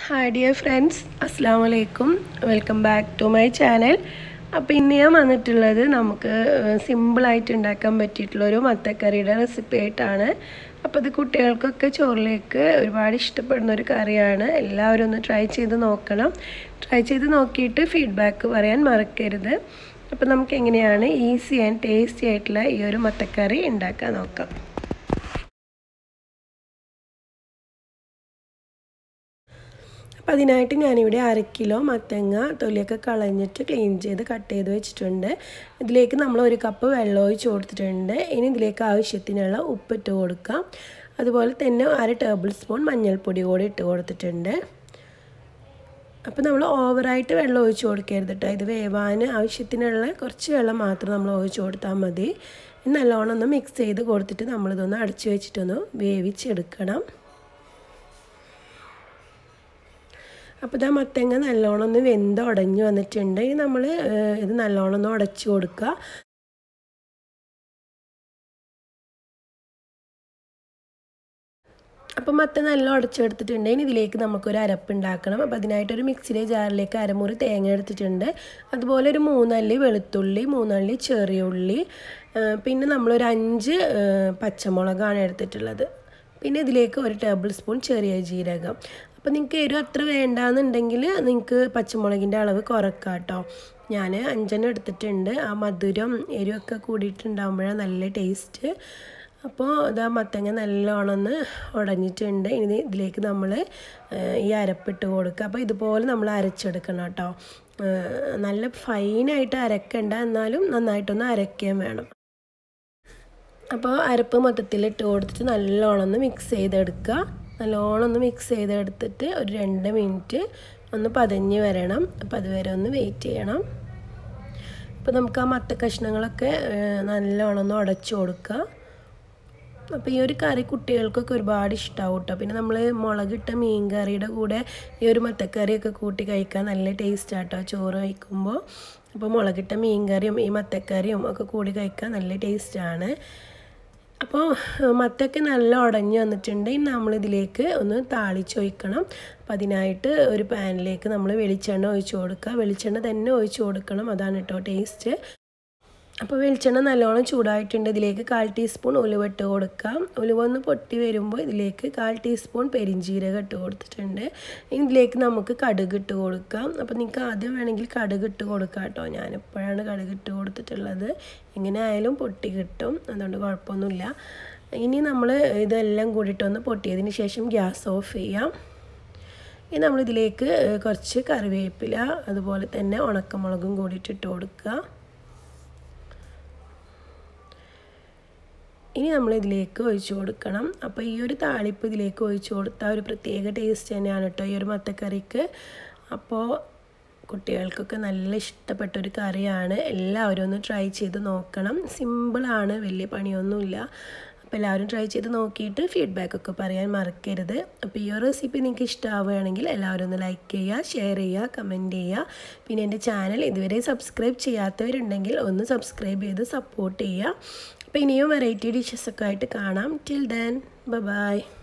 hi dear friends അസ്സാം വലൈക്കും welcome back to my channel അപ്പോൾ ഇന്ന് ഞാൻ വന്നിട്ടുള്ളത് നമുക്ക് സിമ്പിളായിട്ട് ഉണ്ടാക്കാൻ പറ്റിയിട്ടുള്ളൊരു മത്തക്കറിയുടെ റെസിപ്പി ആയിട്ടാണ് അപ്പോൾ ഇത് കുട്ടികൾക്കൊക്കെ ചോറിലേക്ക് ഒരുപാട് ഇഷ്ടപ്പെടുന്ന ഒരു കറിയാണ് എല്ലാവരും ഒന്ന് ട്രൈ ചെയ്ത് നോക്കണം ട്രൈ ചെയ്ത് നോക്കിയിട്ട് ഫീഡ്ബാക്ക് പറയാൻ മറക്കരുത് അപ്പോൾ നമുക്ക് എങ്ങനെയാണ് ഈസി ആൻഡ് ടേസ്റ്റി ആയിട്ടുള്ള ഈ ഒരു മത്തക്കറി ഉണ്ടാക്കാൻ നോക്കാം അപ്പോൾ അതിനായിട്ട് ഞാനിവിടെ അര കിലോ മത്തങ്ങ തൊലിയൊക്കെ കളഞ്ഞിട്ട് ക്ലീൻ ചെയ്ത് കട്ട് ചെയ്ത് വെച്ചിട്ടുണ്ട് ഇതിലേക്ക് നമ്മൾ ഒരു കപ്പ് വെള്ളം ഒഴിച്ച് കൊടുത്തിട്ടുണ്ട് ഇനി ഇതിലേക്ക് ആവശ്യത്തിനുള്ള ഉപ്പിട്ട് കൊടുക്കാം അതുപോലെ തന്നെ അര ടേബിൾ സ്പൂൺ മഞ്ഞൾപ്പൊടി കൂടി ഇട്ട് കൊടുത്തിട്ടുണ്ട് അപ്പോൾ നമ്മൾ ഓവറായിട്ട് വെള്ളം ഒഴിച്ച് കൊടുക്കരുത് കേട്ടോ ഇത് വേവാൻ ആവശ്യത്തിനുള്ള കുറച്ച് വെള്ളം മാത്രം നമ്മൾ ഒഴിച്ച് കൊടുത്താൽ മതി നല്ലോണം ഒന്ന് മിക്സ് ചെയ്ത് കൊടുത്തിട്ട് നമ്മളിതൊന്ന് അടച്ചു വെച്ചിട്ടൊന്ന് വേവിച്ചെടുക്കണം അപ്പോൾ ഇതാ മത്തങ്ങ നല്ലോണം ഒന്ന് വെന്ത് ഉടഞ്ഞു വന്നിട്ടുണ്ട് ഇനി നമ്മൾ ഇത് നല്ലോണം ഒന്ന് ഉടച്ചു കൊടുക്കുക അപ്പോൾ മത്ത നല്ല ഉടച്ചെടുത്തിട്ടുണ്ട് ഇനി ഇതിലേക്ക് നമുക്കൊരു അരപ്പ് ഉണ്ടാക്കണം അപ്പോൾ അതിനായിട്ടൊരു മിക്സിയിലെ ജാറിലേക്ക് അരമുറി തേങ്ങ എടുത്തിട്ടുണ്ട് അതുപോലെ ഒരു മൂന്നല്ലി വെളുത്തുള്ളി മൂന്നല്ലി ചെറിയ ഉള്ളി പിന്നെ നമ്മളൊരു അഞ്ച് പച്ചമുളകാണ് എടുത്തിട്ടുള്ളത് പിന്നെ ഇതിലേക്ക് ഒരു ടേബിൾ സ്പൂൺ ചെറിയ ജീരകം അപ്പോൾ നിങ്ങൾക്ക് എരിവ് അത്ര വേണ്ടാന്നുണ്ടെങ്കിൽ നിങ്ങൾക്ക് പച്ചമുളകിൻ്റെ അളവ് കുറക്കാം കേട്ടോ ഞാൻ അഞ്ചെണ്ണം എടുത്തിട്ടുണ്ട് ആ മധുരം എരിവൊക്കെ കൂടിയിട്ടുണ്ടാകുമ്പോഴാണ് നല്ല ടേസ്റ്റ് അപ്പോൾ ഇതാ മത്തങ്ങ നല്ലോണം ഒന്ന് ഉടഞ്ഞിട്ടുണ്ട് ഇനി ഇതിലേക്ക് നമ്മൾ ഈ അരപ്പിട്ട് കൊടുക്കുക അപ്പോൾ ഇതുപോലെ നമ്മൾ അരച്ചെടുക്കണം കേട്ടോ നല്ല ഫൈനായിട്ട് അരക്കണ്ട എന്നാലും നന്നായിട്ടൊന്ന് അരയ്ക്കുകയും വേണം അപ്പോൾ അരപ്പ് മൊത്തത്തിൽ ഇട്ട് കൊടുത്തിട്ട് നല്ലോണം ഒന്ന് മിക്സ് ചെയ്തെടുക്കുക നല്ലോണം ഒന്ന് മിക്സ് ചെയ്തെടുത്തിട്ട് ഒരു രണ്ട് മിനിറ്റ് ഒന്ന് പതഞ്ഞ് വരണം അപ്പോൾ അതുവരെ ഒന്ന് വെയിറ്റ് ചെയ്യണം അപ്പോൾ നമുക്ക് ആ മത്ത കഷ്ണങ്ങളൊക്കെ നല്ലോണം ഒന്ന് ഉടച്ചു കൊടുക്കുക അപ്പോൾ ഈ ഒരു കറി കുട്ടികൾക്കൊക്കെ ഒരുപാട് ഇഷ്ടമാവും കേട്ടോ പിന്നെ നമ്മൾ മുളകിട്ട മീൻ കറിയുടെ കൂടെ ഈ ഒരു മത്തക്കറിയൊക്കെ കൂട്ടി കഴിക്കാൻ നല്ല ടേസ്റ്റാണ് കേട്ടോ ചോറ് കഴിക്കുമ്പോൾ അപ്പോൾ മുളകിട്ട മീൻ കറിയും ഈ മത്തക്കറിയും ഒക്കെ കൂടി കഴിക്കാൻ നല്ല ടേസ്റ്റാണ് അപ്പോൾ മത്തൊക്കെ നല്ല ഉടഞ്ഞു വന്നിട്ടുണ്ട് ഇനി നമ്മളിതിലേക്ക് ഒന്ന് താളിച്ചൊഴിക്കണം അപ്പം അതിനായിട്ട് ഒരു പാനിലേക്ക് നമ്മൾ വെളിച്ചെണ്ണ ഒഴിച്ച് കൊടുക്കുക വെളിച്ചെണ്ണ തന്നെ ഒഴിച്ച് കൊടുക്കണം അതാണ് കേട്ടോ ടേസ്റ്റ് അപ്പോൾ വെളിച്ചെണ്ണ നല്ലോണം ചൂടായിട്ടുണ്ട് ഇതിലേക്ക് കാൽ ടീസ്പൂൺ ഉലുവ ഇട്ട് കൊടുക്കാം ഉലുവ ഒന്ന് പൊട്ടി വരുമ്പോൾ ഇതിലേക്ക് കാൽ ടീസ്പൂൺ പെരിഞ്ചീരകം ഇട്ട് കൊടുത്തിട്ടുണ്ട് ഇതിലേക്ക് നമുക്ക് കടുക് ഇട്ട് കൊടുക്കാം അപ്പോൾ നിങ്ങൾക്ക് ആദ്യം വേണമെങ്കിൽ കടുക് ഇട്ട് കൊടുക്കാം കേട്ടോ ഞാനിപ്പോഴാണ് കടുക് ഇട്ട് കൊടുത്തിട്ടുള്ളത് എങ്ങനെ ആയാലും പൊട്ടി കിട്ടും അതുകൊണ്ട് കുഴപ്പമൊന്നുമില്ല ഇനി നമ്മൾ ഇതെല്ലാം കൂടിയിട്ടൊന്ന് പൊട്ടിയതിന് ശേഷം ഗ്യാസ് ഓഫ് ചെയ്യാം ഇനി നമ്മളിതിലേക്ക് കുറച്ച് കറിവേപ്പില അതുപോലെ തന്നെ ഉണക്കമുളകും കൂടിയിട്ട് ഇട്ട് കൊടുക്കുക ഇനി നമ്മൾ ഇതിലേക്ക് ഒഴിച്ചു കൊടുക്കണം അപ്പോൾ ഈ ഒരു താളിപ്പ് ഇതിലേക്ക് ഒഴിച്ചു കൊടുത്താൽ ഒരു പ്രത്യേക ടേസ്റ്റ് തന്നെയാണ് കേട്ടോ ഈ ഒരു മത്തക്കറിക്ക് അപ്പോൾ കുട്ടികൾക്കൊക്കെ നല്ല ഇഷ്ടപ്പെട്ട ഒരു കറിയാണ് എല്ലാവരും ഒന്ന് ട്രൈ ചെയ്ത് നോക്കണം സിമ്പിളാണ് വലിയ പണിയൊന്നുമില്ല അപ്പോൾ എല്ലാവരും ട്രൈ ചെയ്ത് നോക്കിയിട്ട് ഫീഡ്ബാക്കൊക്കെ പറയാൻ മറക്കരുത് അപ്പോൾ ഈ ഒരു റെസിപ്പി നിങ്ങൾക്ക് ഇഷ്ടമാവുകയാണെങ്കിൽ എല്ലാവരും ഒന്ന് ലൈക്ക് ചെയ്യുക ഷെയർ ചെയ്യുക കമൻറ്റ് ചെയ്യുക പിന്നെ എൻ്റെ ചാനൽ ഇതുവരെ സബ്സ്ക്രൈബ് ചെയ്യാത്തവരുണ്ടെങ്കിൽ ഒന്ന് സബ്സ്ക്രൈബ് ചെയ്ത് സപ്പോർട്ട് ചെയ്യുക അപ്പോൾ ഇനിയും വെറൈറ്റി ഡിഷസൊക്കെ ആയിട്ട് കാണാം ടിൽ ദെൻ ബൈ